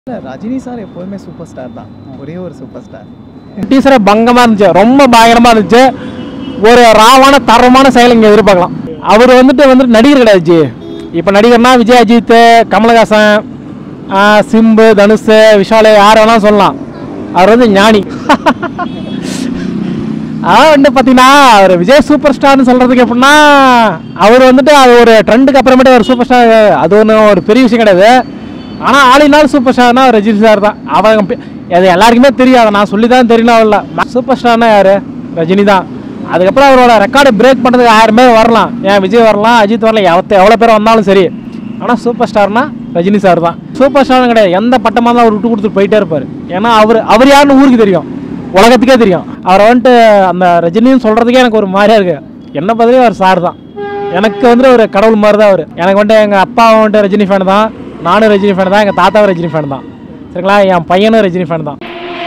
இல்லை ரஜினி சார் எப்போதுமே super star தான் ஒரே ஒரு சூப்பர் ஸ்டார் டீசரே பங்கமாக இருந்துச்சு ரொம்ப பயங்கரமாக இருந்துச்சு ஒரு ராவான தரமான செயல் இங்கே எதிர்பார்க்கலாம் அவர் வந்துட்டு வந்துட்டு நடிகர் கிடையாது ஜி இப்போ நடிகர்னா விஜய் அஜித் கமலஹாசன் ஆ, சிம்பு தனுஷ் விஷால் யார் வேணாலும் சொல்லலாம் அவர் வந்து ஞானி அதான் வந்து பார்த்தீங்கன்னா அவர் விஜய் சூப்பர் ஸ்டார்னு சொல்கிறதுக்கு எப்படின்னா அவர் வந்துட்டு அது ஒரு ட்ரெண்டுக்கு அப்புறமேட்டு ஒரு சூப்பர் ஸ்டார் அது ஒன்றும் ஒரு பெரிய விஷயம் கிடையாது ஆனால் ஆளினால் சூப்பர் ஸ்டார்னா ரஜினி சார் தான் அவங்க பே- அது எல்லாருக்குமே தெரியும் அதை நான் சொல்லி தான் தெரியணும் இல்லை சூப்பர் ஸ்டார்னா யார் ரஜினி தான் அதுக்கப்புறம் அவரோட ரெக்கார்டை பிரேக் பண்ணுறதுக்கு ஆயிரம் பேர் வரலாம் ஏன் விஜய் வரலாம் அஜித் வரலாம் எவ்வளோ எவ்வளோ பேர் வந்தாலும் சரி ஆனால் சூப்பர் ஸ்டார்னா ரஜினி சார் தான் சூப்பர் ஸ்டார்னு கிடையாது எந்த பட்டமாக இருந்தாலும் அவர் விட்டு கொடுத்துட்டு போயிட்டே இருப்பார் ஏன்னா அவர் அவர் யாருன்னு ஊருக்கு தெரியும் உலகத்துக்கே தெரியும் அவரை வந்துட்டு அந்த ரஜினின்னு சொல்கிறதுக்கே எனக்கு ஒரு மாதிரியா இருக்கு என்ன பதிலே அவர் சார் தான் எனக்கு வந்துட்டு ஒரு கடவுள் மாதிரி தான் அவர் எனக்கு வந்துட்டு எங்கள் அப்பா வந்துட்டு ரஜினி ஃபேன் தான் நானும் ரஜினி ஃபேன் தான் எங்கள் தாத்தாவும் ரஜினி ஃபேன் தான் சரிங்களா என் பையனும் ரஜினி ஃபேன் தான்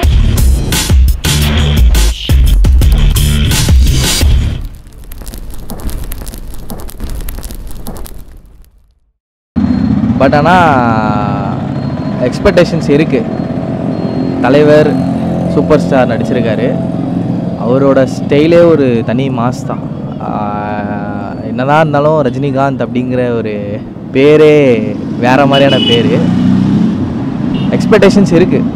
பட் ஆனால் எக்ஸ்பெக்டேஷன்ஸ் இருக்குது தலைவர் சூப்பர் ஸ்டார் நடிச்சிருக்காரு அவரோட ஸ்டைலே ஒரு தனி மாஸ் தான் ஆஹ் என்னதான் இருந்தாலும் ரஜினிகாந்த் அப்படிங்கிற ஒரு பேரே வேற மாதிரியான பேர் எக்ஸ்பெக்டேஷன்ஸ் இருக்குது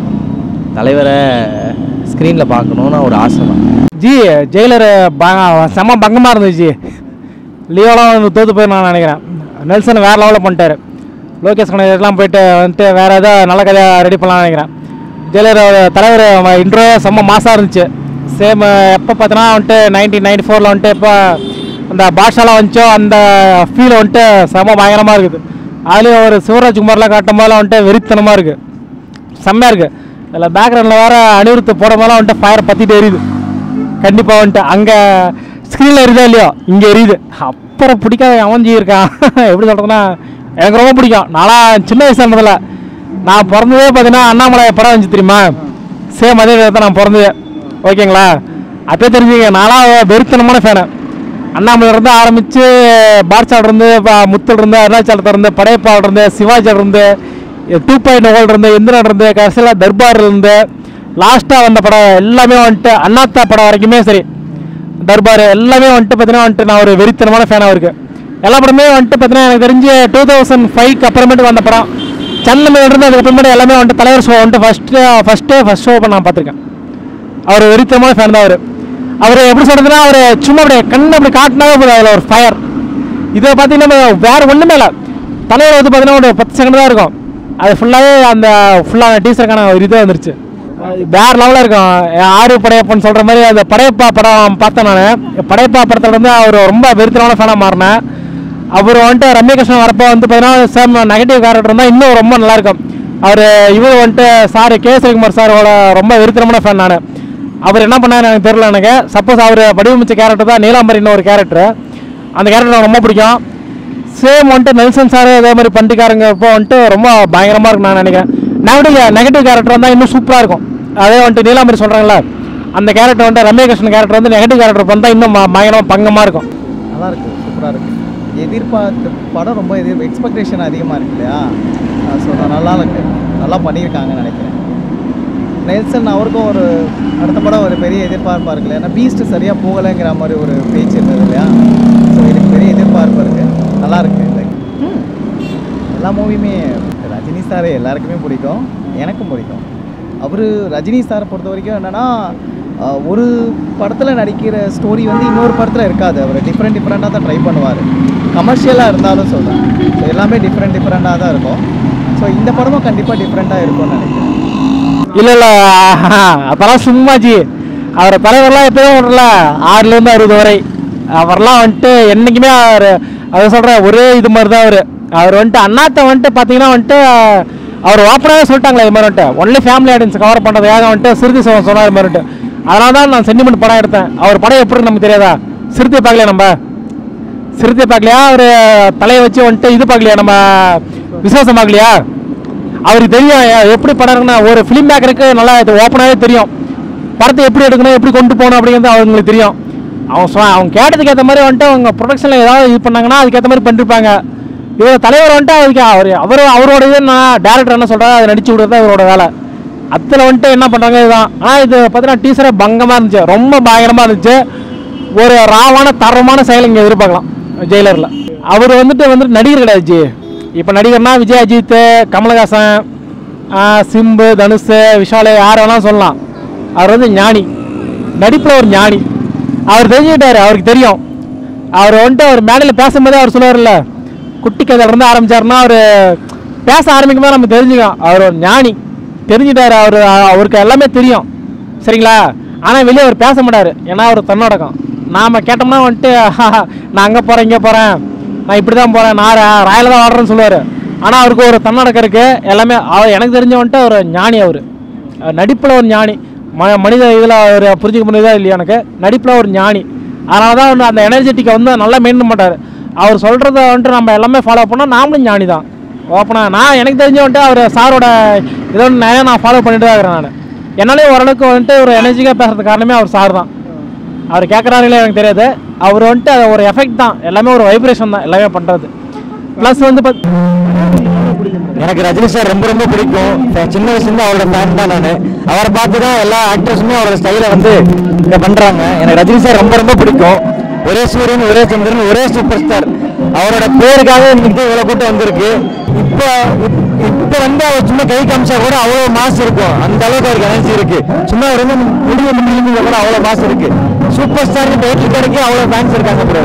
தலைவரை ஸ்க்ரீனில் பார்க்கணுன்னு ஒரு ஆசை தான் ஜி ஜெயிலர் செம பங்கமாக இருந்துச்சு லியோலாம் வந்து தோற்று போய் நான் நினைக்கிறேன் நெல்சன் வேறு லெவலில் பண்ணிட்டாரு லோகேஷ் கணக்கெல்லாம் போயிட்டு வந்துட்டு வேறு ஏதோ நல்ல கதையாக ரெடி பண்ணலாம்னு நினைக்கிறேன் ஜெயிலர் தலைவர் இன்ட்ரோ செம்ம மாசாக இருந்துச்சு சேம் எப்போ பார்த்தோன்னா வந்துட்டு நைன்டீன் நைன்டி ஃபோரில் வந்துட்டு இப்போ அந்த பாஷாலாம் வந்துச்சோ அந்த ஃபீல் வந்துட்டு செம்ம பயங்கரமாக இருக்குது அதுலேயும் ஒரு சிவராஜ்குமார்லாம் காட்டும் போதெல்லாம் வந்துட்டு வெறித்தனமாக இருக்குது செம்மையாக இருக்குது அதில் பேக்ரவுண்டில் வேறு அனிருத்து போட போதெல்லாம் வந்துட்டு ஃபயர் பற்றிட்டு எரியுது கண்டிப்பாக வந்துட்டு அங்கே ஸ்க்ரீனில் எரியுதா இல்லையோ இங்கே எரியுது அப்புறம் பிடிக்காத அவஞ்சி இருக்கான் எப்படி சொல்கிறதுன்னா எனக்கு ரொம்ப பிடிக்கும் நான்லாம் சின்ன வயசுல இருந்ததில்ல நான் பிறந்ததே பார்த்தீங்கன்னா அண்ணாமலை படம் வந்துச்சு தெரியுமா சேம் அதே தான் நான் பிறந்தது ஓகேங்களா அப்பயே தெரிஞ்சுங்க நான்லாம் வெறித்தனமான ஃபேனு அண்ணாமலை இருந்து ஆரம்பித்து பாட்ஷாட் இருந்து ப- முத்துல் இருந்து அருணாச்சலத்தில் இருந்து படையப்பால் இருந்து சிவாஜி இருந்து டூ பாயிண்ட் ஓல் இருந்து இந்திரன் இருந்து கடைசியில் தர்பார் இருந்து லாஸ்ட்டாக வந்த படம் எல்லாமே வந்துட்டு அண்ணாத்தா படம் வரைக்குமே சரி தர்பார் எல்லாமே வந்துட்டு பார்த்தீங்கன்னா வந்துட்டு நான் ஒரு வெறித்தனமான ஃபேனாக இருக்கு எல்லா படமே வந்துட்டு பார்த்தீங்கன்னா எனக்கு தெரிஞ்சு டூ தௌசண்ட் ஃபைவ்க்கு அப்புறமேட்டு வந்த படம் சென்னையில் இருந்து அதுக்கப்புறமேட்டு எல்லாமே வந்துட்டு தலைவர் ஷோ வந்துட்டு ஃபஸ்ட்டு ஃபஸ்ட்டே ஃபஸ்ட் ஷோ நான் பார்த்துருக்கேன் அவர் வெறித்தனமான ஃபேன் தான் அவர் அவர் எப்படி சொல்றதுன்னா அவர் சும்மா அப்படியே கண்ணு அப்படி காட்டினாவே போதும் அதில் ஒரு ஃபயர் இதை பார்த்தீங்கன்னா வேற ஒன்றுமே இல்லை தலைவர் வந்து பார்த்தீங்கன்னா ஒரு பத்து செகண்ட் தான் இருக்கும் அது ஃபுல்லாகவே அந்த ஃபுல்லாக டீசருக்கான ஒரு இது வந்துருச்சு அது வேற லெவலில் இருக்கும் ஆறு படையப்பன்னு சொல்கிற மாதிரி அந்த படையப்பா படம் பார்த்தேன் நான் படையப்பா படத்தில் வந்து அவர் ரொம்ப வெறித்தனமான ஃபேனாக மாறினேன் அவர் வந்துட்டு ரம்யகிருஷ்ணன் வரப்போ வந்து பார்த்தீங்கன்னா சேம் நெகட்டிவ் கேரக்டர் இருந்தால் இன்னும் ரொம்ப நல்லா இருக்கும் அவர் இவர் வந்துட்டு சார் கே சிவகுமார் சாரோட ரொம்ப வெறித்தனமான ஃபேன் நான் அவர் என்ன பண்ணாரு எனக்கு தெரியல எனக்கு சப்போஸ் அவர் வடிவமைச்ச கேரக்டர் தான் நீலாம்பரின்னு ஒரு கேரக்டர் அந்த கேரக்டர் எனக்கு ரொம்ப பிடிக்கும் சேம் வந்துட்டு நெல்சன் சார் அதே மாதிரி பண்டிகாரங்க இப்போ வந்துட்டு ரொம்ப பயங்கரமாக இருக்கும் நான் நினைக்கிறேன் நெகட்டிவ் நெகட்டிவ் கேரக்டர் வந்தால் இன்னும் சூப்பராக இருக்கும் அதே வந்துட்டு நீலாம்பரி சொல்கிறாங்களே அந்த கேரக்டர் வந்துட்டு ரம்யகிருஷ்ணன் கேரக்டர் வந்து நெகட்டிவ் கேரக்டர் வந்தால் இன்னும் ப- பயங்கரமா பங்கமாக இருக்கும் நல்லா இருக்கு சூப்பராக இருக்கு எதிர்பார்த்து படம் ரொம்ப எதிர் எக்ஸ்பெக்டேஷன் அதிகமாக இருக்கு இல்லையா ஸோ நல்லா இருக்கு நல்லா பண்ணியிருக்காங்கன்னு நினைக்கிறேன் நெல்சன் அவருக்கும் ஒரு அடுத்த படம் ஒரு பெரிய எதிர்பார்ப்பாக இருக்குல்ல ஏன்னா பீஸ்ட் சரியாக போகலைங்கிற மாதிரி ஒரு பேச்சு இருந்தது இல்லையா ஸோ இதுக்கு பெரிய எதிர்பார்ப்பு இருக்கு நல்லா இருக்கு இந்த ம். எல்லா மூவியுமே ரஜினி சார் எல்லாருக்குமே பிடிக்கும் எனக்கும் பிடிக்கும் அவர் ரஜினி சாரை பொறுத்த வரைக்கும் என்னென்னா ஒரு படத்தில் நடிக்கிற ஸ்டோரி வந்து இன்னொரு படத்தில் இருக்காது அவர் டிஃப்ரெண்ட் டிஃப்ரெண்ட்டாக தான் ட்ரை பண்ணுவார் கமர்ஷியலாக இருந்தாலும் சொல்கிறேன் ஸோ எல்லாமே டிஃப்ரெண்ட் டிஃப்ரெண்ட்டாக தான் இருக்கும் ஸோ இந்த படமும் கண்டிப்பாக டிஃப்ரெண்ட்டாக இருக்கும்னு நினைக்கிறேன் இல்லை இல்லை அதெல்லாம் சும்மா ஜி அவரை தலைவர்லாம் எப்பயும் விடல ஆறுலேருந்து அறுபது வரை அவர்லாம் வந்துட்டு என்றைக்குமே அவர் அதை சொல்கிறேன் ஒரே இது மாதிரி தான் அவர் அவர் வந்துட்டு அண்ணாத்தை வந்துட்டு பார்த்தீங்கன்னா வந்துட்டு அவர் ஓப்பனாகவே சொல்லிட்டாங்களே இது மாதிரி வந்துட்டு ஒன்லி ஃபேமிலி ஆடியன்ஸ் கவர் பண்ணுறதுக்காக வந்துட்டு சிறுத்தை சிவன் சொன்னார் இது மாதிரி வந்துட்டு அதனால தான் நான் சென்டிமெண்ட் படம் எடுத்தேன் அவர் படம் எப்படி நமக்கு தெரியாதா சிறுத்தை பார்க்கலையா நம்ம சிறுத்தை பார்க்கலையா அவர் தலையை வச்சு வந்துட்டு இது பார்க்கலையா நம்ம விசுவாசம் பார்க்கலையா அவருக்கு தெரியும் எ- எப்படி படம் இருக்குன்னா ஒரு ஃபிலிம் மேக்கருக்கு நல்லா இது ஓப்பனாகவே தெரியும் படத்தை எப்படி எடுக்கணும் எப்படி கொண்டு போகணும் அப்படிங்கிறது அவங்களுக்கு தெரியும் அவங்க சொ அவங்க கேட்டதுக்கு ஏற்ற மாதிரி வந்துட்டு அவங்க ப்ரொடக்ஷனில் ஏதாவது இது பண்ணாங்கன்னா அதுக்கேற்ற மாதிரி பண்ணிருப்பாங்க இவர் தலைவர் வந்துட்டு அவருக்கு அவர் அவர் அவரோட இது நான் டேரக்டர் என்ன சொல்கிறாரு அதை நடிச்சு விடுறது அவரோட வேலை அதில் வந்துட்டு என்ன பண்ணுறாங்க இதுதான் ஆனால் இது பார்த்தீங்கன்னா டீசரே பங்கமாக இருந்துச்சு ரொம்ப பயங்கரமாக இருந்துச்சு ஒரு ராவான தரமான செயல் இங்கே எதிர்பார்க்கலாம் ஜெயிலரில் அவர் வந்துட்டு வந்துட்டு நடிகர் கிடையாது ஜி இப்போ நடிகர்னா விஜய் அஜித் கமலஹாசன் ஆ, சிம்பு தனுஷ் விஷால் யார் வேணாலும் சொல்லலாம் அவர் வந்து ஞானி நடிப்பில் ஒரு ஞானி அவர் தெரிஞ்சுக்கிட்டாரு அவருக்கு தெரியும் அவர் வந்துட்டு அவர் மேடையில் பேசும்போதே அவர் சொல்லுவார்ல குட்டி கதையில இருந்து ஆரம்பிச்சாருன்னா அவர் பேச ஆரம்பிக்கும் போது நம்ம தெரிஞ்சுக்கலாம் அவர் ஒரு ஞானி தெரிஞ்சுட்டாரு அவர் அவருக்கு எல்லாமே தெரியும் சரிங்களா ஆனால் வெளியே அவர் பேச மாட்டார் ஏன்னா அவர் தன்னடக்கம் நாம் கேட்டோம்னா வந்துட்டு "ஆஹா, நான் அங்கே போகிறேன் இங்கே போகிறேன் நான் இப்படி தான் போகிறேன் நான் ரா- ராயில தான் வாடுறேன்னு சொல்லுவார் ஆனால் அவருக்கு ஒரு தன்னடக்கம் இருக்குது எல்லாமே அவர் எனக்கு தெரிஞ்ச வந்துட்டு ஒரு ஞானி அவர் நடிப்பில் ஒரு ஞானி ம மனித இதில் அவர் புரிஞ்சுக்க முடியுதா இல்லையா எனக்கு நடிப்பில் ஒரு ஞானி அதனால தான் வந்து அந்த எனர்ஜெட்டிக்கை வந்து நல்லா மெயின்டைன் மாட்டார் அவர் சொல்கிறத வந்துட்டு நம்ம எல்லாமே ஃபாலோ பண்ணால் நாமளும் ஞானி தான் ஓப்பனாக நான் எனக்கு தெரிஞ்ச வந்துட்டு அவர் சாரோட இதை வந்து நிறைய நான் ஃபாலோ பண்ணிட்டு தான் இருக்கிறேன் நான் என்னாலே ஓரளவுக்கு வந்துட்டு ஒரு எனர்ஜிக்காக பேசுறது காரணமே அவர் சார் தான் அவர் கேட்குறாருல எனக்கு தெரியாது அவர் வந்துட்டு அது ஒரு எஃபெக்ட் தான் எல்லாமே ஒரு வைப்ரேஷன் தான் எல்லாமே பண்ணுறது ப்ளஸ் வந்து பாத் எனக்கு ரஜினி சார் ரொம்ப ரொம்ப பிடிக்கும் இப்ப சின்ன வயசுலேருந்து அவரோட ஃபேன் தான் நான் அவரை பார்த்து தான் எல்லா ஆக்டர்ஸுமே அவரோட ஸ்டைலை வந்து இங்கே பண்ணுறாங்க எனக்கு ரஜினி சார் ரொம்ப ரொம்ப பிடிக்கும் ஒரே சூரியன் ஒரே சந்திரன் ஒரே சூப்பர் ஸ்டார் அவரோட பேருக்காக இன்னைக்கு இவ்வளோ கூட்டம் வந்திருக்கு இப்போ இப்போ வந்து அவர் சும்மா கை காமிச்சா கூட அவ்வளோ மாசு இருக்கும் அந்த அளவுக்கு அவருக்கு எனர்ஜி இருக்கு சும்மா அவர் வந்து முடிவு முடிவு கூட அவ்வளோ மாசு இருக்கு சூப்பர் ஸ்டார் பேட்டி கடைக்கு அவ்வளோ ஃபேன்ஸ் இருக்காங்க ப்ரோ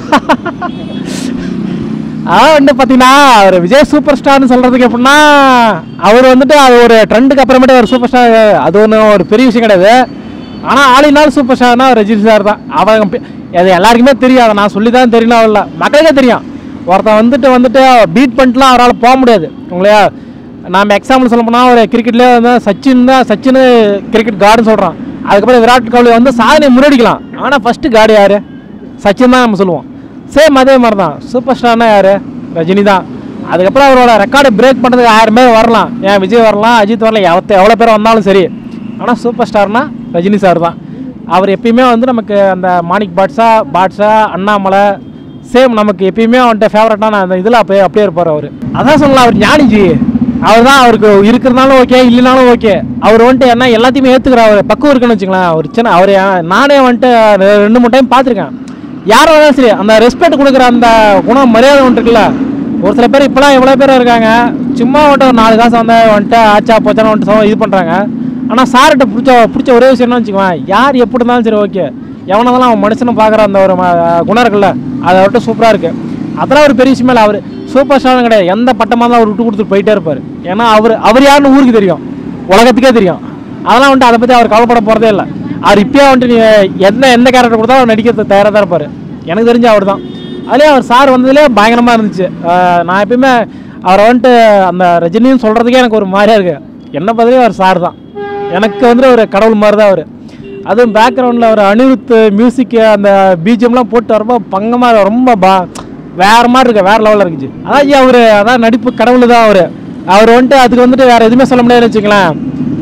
அதான் வந்து பார்த்தீங்கன்னா அவர் விஜய் சூப்பர் ஸ்டார்னு சொல்கிறதுக்கு எப்படின்னா அவர் வந்துட்டு அது ஒரு ட்ரெண்டுக்கு அப்புறமேட்டு ஒரு சூப்பர் ஸ்டார் அது ஒன்றும் ஒரு பெரிய விஷயம் கிடையாது ஆனால் ஆளினால் சூப்பர் ஸ்டார்னா ரஜினி சார் தான் அவங்க பே- அது எல்லாருக்குமே தெரியும் அதை நான் சொல்லி தான் தெரியணும் இல்லை மக்களுக்கே தெரியும் ஒருத்தன் வந்துட்டு வந்துட்டு பீட் பண்ணிட்டுலாம் அவரால் போக முடியாது உங்களையா நாம் எக்ஸாம்பிள் சொல்ல போனால் ஒரு கிரிக்கெட்லேயே வந்து சச்சின் தான் சச்சின் கிரிக்கெட் கார்டுன்னு சொல்கிறான் அதுக்கப்புறம் விராட் கோலி வந்து சாதனை முன்னடிக்கலாம் ஆனால் ஃபஸ்ட்டு கார்டு யார் சச்சின் தான் நம்ம சொல்லுவோம் சேம் அதே மாதிரி தான் சூப்பர் ஸ்டார்னா யார் ரஜினி தான் அதுக்கப்புறம் அவரோட ரெக்கார்டை பிரேக் பண்ணுறதுக்கு ஆயிரம் பேர் வரலாம் ஏன் விஜய் வரலாம் அஜித் வரலாம் எவ்வளோ எவ்வளோ பேர் வந்தாலும் சரி ஆனால் சூப்பர் ஸ்டார்னா ரஜினி சார் தான் அவர் எப்பயுமே வந்து நமக்கு அந்த மாணிக் பாட்ஷா பாட்ஷா அண்ணாமலை சேம் நமக்கு எப்பயுமே வந்துட்டு ஃபேவரட்டான அந்த இதில் அப்படியே அப்படியே இருப்பார் அவர் அதான் சொல்லலாம் அவர் ஞானிஜி அவர் தான் அவருக்கு இருக்கிறதுனாலும் ஓகே இல்லைனாலும் ஓகே அவர் வந்துட்டு என்ன எல்லாத்தையுமே ஏற்றுக்கிறார் அவர் பக்குவம் இருக்குன்னு வச்சுங்களேன் அவர் சின்ன அவர் நானே வந்துட்டு ரெண்டு மூணு டைம் பார்த்துருக்கேன் யார் வேணாலும் சரி அந்த ரெஸ்பெக்ட் கொடுக்குற அந்த குணம் மரியாதை ஒன்று இருக்குல்ல ஒரு சில பேர் இப்போலாம் எவ்வளோ பேர் இருக்காங்க சும்மா வந்துட்டு ஒரு நாலு காசு வந்து வந்துட்டு ஆச்சா போச்சான்னு வந்துட்டு சவ- இது பண்ணுறாங்க ஆனால் சார்கிட்ட பிடிச்ச பிடிச்ச ஒரே விஷயம் என்ன வச்சுக்குவேன் யார் எப்படி இருந்தாலும் சரி ஓகே எவனதெல்லாம் அவன் மனுஷனை பார்க்குற அந்த ஒரு ம- குணம் இருக்குல்ல அதை விட்டு சூப்பராக இருக்குது அதெல்லாம் ஒரு பெரிய விஷயம் இல்லை அவர் சூப்பர் ஸ்டாரும் கிடையாது எந்த பட்டமாக இருந்தாலும் அவர் விட்டு கொடுத்துட்டு போயிட்டே இருப்பார் ஏன்னா அவர் அவர் யாருன்னு ஊருக்கு தெரியும் உலகத்துக்கே தெரியும் அதெல்லாம் வந்துட்டு அதை பற்றி அவர் கவலைப்பட போகிறதே இல்லை அவர் இப்பயே வந்துட்டு நீ எந்த எந்த கேரக்டர் கொடுத்தா அவர் நடிக்கிறது தயாராக தான் இருப்பார் எனக்கு தெரிஞ்சு அவர் தான் அதுலேயே அவர் சார் வந்ததுலேயே பயங்கரமாக இருந்துச்சு ஆஹ் நான் எப்பயுமே அவரை வந்துட்டு அந்த ரஜினின்னு சொல்கிறதுக்கே எனக்கு ஒரு மாதிரியா இருக்கு என்ன பதிலே அவர் சார் தான் எனக்கு வந்துட்டு ஒரு கடவுள் மாதிரி தான் அவர் அதுவும் பேக்ரவுண்டில் ஒரு அனிருத் மியூசிக்கு அந்த பிஜிஎம்லாம் போட்டு ரொம்ப பங்கமாக ரொம்ப பா வேற மாதிரி இருக்கு வேற லெவலில் இருக்குச்சு அதான் ஜி அவர் அதான் நடிப்பு கடவுள் தான் அவர் அவர் வந்துட்டு அதுக்கு வந்துட்டு வேற எதுவுமே சொல்ல முடியாதுன்னு வச்சுங்களேன்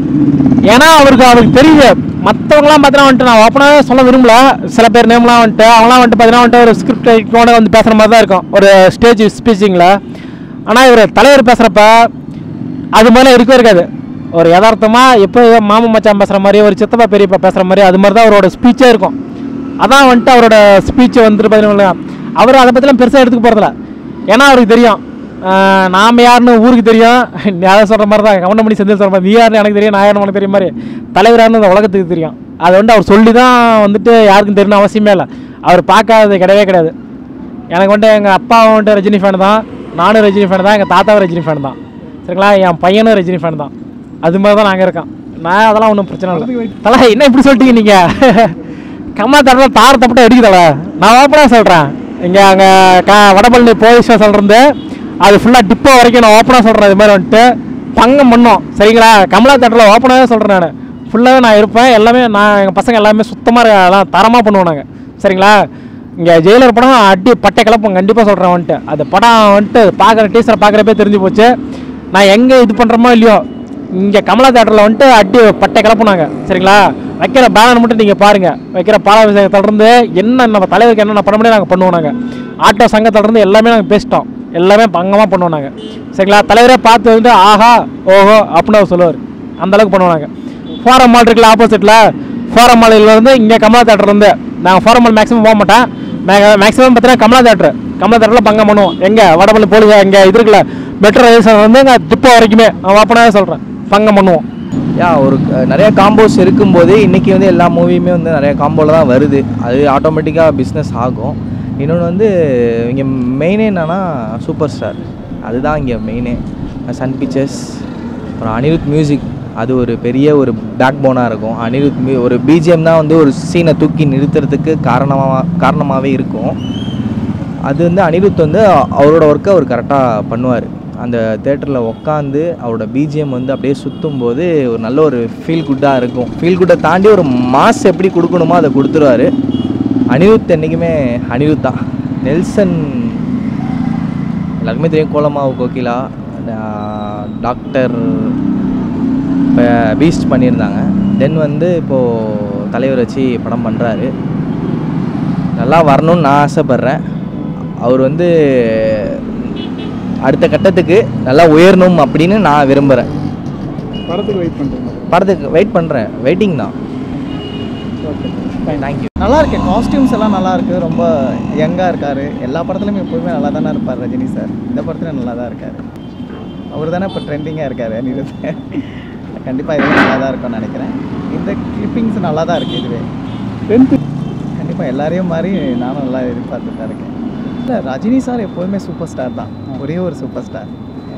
ஏன்னா அவருக்கு அவருக்கு தெரியுது மற்றவங்களாம் பார்த்தீங்கன்னா வந்துட்டு நான் ஓப்பனாகவே சொல்ல விரும்பல சில பேர் நேம்லாம் வந்துட்டு அவங்களாம் வந்துட்டு பார்த்தீங்கன்னா வந்துட்டு ஒரு ஸ்கிரிப்ட் வந்து பேசுகிற மாதிரி தான் இருக்கும் ஒரு ஸ்டேஜ் ஸ்பீச்சிங்கில் ஆனால் இவர் தலைவர் பேசுகிறப்ப அது மாதிரிலாம் இருக்கவே இருக்காது ஒரு யதார்த்தமாக எப்போ மாமா மச்சான் பேசுகிற மாதிரி ஒரு சித்தப்பா பெரியப்பா பேசுகிற மாதிரி அது மாதிரி தான் அவரோட ஸ்பீச்சே இருக்கும் அதான் வந்துட்டு அவரோட ஸ்பீச் வந்துட்டு பார்த்தீங்கன்னா அவர் அதை பற்றிலாம் பெருசாக எடுத்துக்க போகிறதில்ல ஏன்னா அவருக்கு தெரியும் ஆஹ் நாம யாருன்னு ஊருக்கு தெரியும் நீ அதை சொல்கிற மாதிரி தான் கவனம் செந்தில் சொல்கிற மாதிரி நீ யாருன்னு எனக்கு தெரியும் நான் யாருன்னு உனக்கு தெரியும் மாதிரி தலைவர் யாருன்னு இந்த உலகத்துக்கு தெரியும் அதை வந்து அவர் சொல்லி தான் வந்துட்டு யாருக்கும் தெரியணும் அவசியமே இல்லை அவர் பார்க்காதது கிடையவே கிடையாது எனக்கு வந்துட்டு எங்கள் அப்பாவும் வந்துட்டு ரஜினி ஃபேன் தான் நானும் ரஜினி ஃபேன் தான் எங்கள் தாத்தாவும் ரஜினி ஃபேன் தான் சரிங்களா என் பையனும் ரஜினி ஃபேன் தான் அது மாதிரி தான் நாங்கள் இருக்கோம் நான் அதெல்லாம் ஒன்றும் பிரச்சனை இல்லை தலை என்ன இப்படி சொல்லிட்டீங்க நீங்கள் கம்மா தடவை தார் தப்பிட்ட அடிக்கு தலை நான் ஓப்பனாக சொல்கிறேன் இங்கே அங்கே க வடபழனி போலீஸ் ஸ்டேஷன் இருந்து அது ஃபுல்லாக டிப்போ வரைக்கும் நான் ஓப்பனாக சொல்கிறேன் இது மாதிரி வந்துட்டு பங்கம் பண்ணோம் சரிங்களா கமலா தேட்டரில் ஓப்பனாகவே சொல்கிறேன் நான் ஃபுல்லாகவே நான் இருப்பேன் எல்லாமே நான் எங்கள் பசங்க எல்லாமே சுத்தமாக எல்லாம் தரமாக பண்ணுவோம் நாங்கள் சரிங்களா இங்கே ஜெயிலர் படம் அடி பட்டை கிளப்போம் கண்டிப்பாக சொல்கிறேன் வந்துட்டு அந்த படம் வந்துட்டு பார்க்குற டீச்சரை பார்க்குறப்பே தெரிஞ்சு போச்சு நான் எங்கே இது பண்ணுறோமோ இல்லையோ இங்கே கமலா தேட்டரில் வந்துட்டு அடி பட்டை கிளப்புனாங்க சரிங்களா வைக்கிற பேனர் மட்டும் நீங்கள் பாருங்கள் வைக்கிற பாலாபிஷேகத்திலிருந்து என்ன நம்ம தலைவருக்கு என்னென்ன பண்ண முடியும் நாங்கள் பண்ணுவோம் நாங்கள் ஆட்டோ சங்கத்திலிருந்து எல்லாமே நாங்கள் பேசிட்டோம் எல்லாமே பங்கமாக பண்ணுவோம் நாங்கள் சரிங்களா தலைவரே பார்த்து வந்துட்டு ஆஹா ஓஹோ அப்படின்னு அவர் சொல்லுவார் அந்த அளவுக்கு பண்ணுவோம் நாங்கள் ஃபோரம் மால் இருக்குல்ல ஆப்போசிட்டில் ஃபோரம் மாலில் வந்து இங்கே கமலா தேட்டர் இருந்து நாங்கள் ஃபோரம் மால் மேக்ஸிமம் போக மாட்டேன் மேக்ஸிமம் பார்த்தீங்கன்னா கமலா தேட்டர் கமலா தேட்டரில் பங்கம் பண்ணுவோம் எங்கே வடபள்ளி போலீஸ் இங்கே இது இருக்குல்ல மெட்ரோ ரயில் ஸ்டேஷன் வந்து இங்கே டிப்போ வரைக்குமே அவன் அப்பனாவே சொல்கிறேன் பங்கம் பண்ணுவோம் யா ஒரு க- நிறைய காம்போஸ் இருக்கும்போது இன்றைக்கி வந்து எல்லா மூவியுமே வந்து நிறைய காம்போவில் தான் வருது அது ஆட்டோமேட்டிக்காக பிஸ்னஸ் ஆகும் இன்னொன்று வந்து இங்கே மெயினே என்னன்னா சூப்பர் ஸ்டார் அதுதான் இங்கே மெயினே சன் பிக்சர்ஸ் அப்புறம் அனிருத் மியூசிக் அது ஒரு பெரிய ஒரு பேக் போனாக இருக்கும் அனிருத் மியூ ஒரு பிஜிஎம் தான் வந்து ஒரு சீனை தூக்கி நிறுத்துறதுக்கு காரணமாக காரணமாகவே இருக்கும் அது வந்து அனிருத் வந்து அவரோட ஒர்க்கை அவர் கரெக்டாக பண்ணுவார் அந்த தேட்டரில் உட்காந்து அவரோட பிஜிஎம் வந்து அப்படியே சுற்றும் போது ஒரு நல்ல ஒரு ஃபீல் குட்டாக இருக்கும் ஃபீல் குட்டை தாண்டி ஒரு மாஸ் எப்படி கொடுக்கணுமோ அதை கொடுத்துருவாரு அனிருத் என்றைக்குமே அனிருத் தான் நெல்சன் எல்லாருக்குமே தெரியும் கோலமாவு கோகிலா ஆஹ் டாக்டர் இப்போ பீஸ்ட் பண்ணியிருந்தாங்க தென் வந்து இப்போது தலைவர் வச்சு படம் பண்ணுறாரு நல்லா வரணும்னு நான் ஆசைப்பட்றேன் அவர் வந்து அடுத்த கட்டத்துக்கு நல்லா உயரணும் அப்படின்னு நான் விரும்புகிறேன் படத்துக்கு வெயிட் பண்ணுறீங்க படத்துக்கு வெயிட் பண்ணுறேன் வெயிட்டிங் தான் தேங்க்யூ நல்லா இருக்கு காஸ்டியூம்ஸ் எல்லாம் நல்லா இருக்கு ரொம்ப யங்காக இருக்காரு எல்லா படத்துலையும் எப்போதுமே நல்லா தானே இருப்பார் ரஜினி சார் இந்த படத்துல நல்லா தான் இருக்காரு அவர் தானே இப்போ ட்ரெண்டிங்காக இருக்காரு அனிருத் கண்டிப்பாக இதுவே நல்லா தான் இருக்கும்னு நினைக்கிறேன் இந்த கிளிப்பிங்ஸ் நல்லா தான் இருக்குது இதுவே டென்த்து கண்டிப்பாக எல்லாரையும் மாதிரி நானும் நல்லா எதிர்பார்த்துட்டு தான் இருக்கேன் இல்லை ரஜினி சார் எப்போதுமே சூப்பர் ஸ்டார் தான் ஒரே ஒரு சூப்பர் ஸ்டார்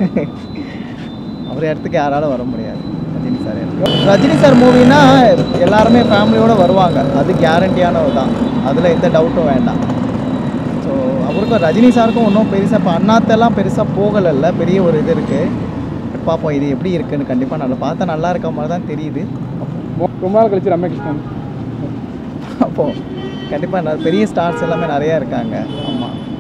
அவர் இடத்துக்கு யாராலும் வர முடியாது ரஜினி சார் இடத்துக்கு. ரஜினி சார் மூவினா எல்லாருமே ஃபேமிலியோடு வருவாங்க அது கேரண்டியானது தான் அதில் எந்த டவுட்டும் வேண்டாம் ஸோ அவருக்கும் ரஜினி சாருக்கும் ஒன்றும் பெருசாக இப்போ அண்ணாத்தெல்லாம் பெருசாக போகலைல்ல பெரிய ஒரு இது இருக்குது பார்ப்போம் இது எப்படி இருக்குன்னு கண்டிப்பாக நல்லா பார்த்தா நல்லா இருக்க மாதிரி தான் தெரியுது ரொம்ப நாள் கழிச்சு ரம்யா கிருஷ்ணன் அப்போது கண்டிப்பாக பெரிய ஸ்டார்ஸ் எல்லாமே நிறையா இருக்காங்க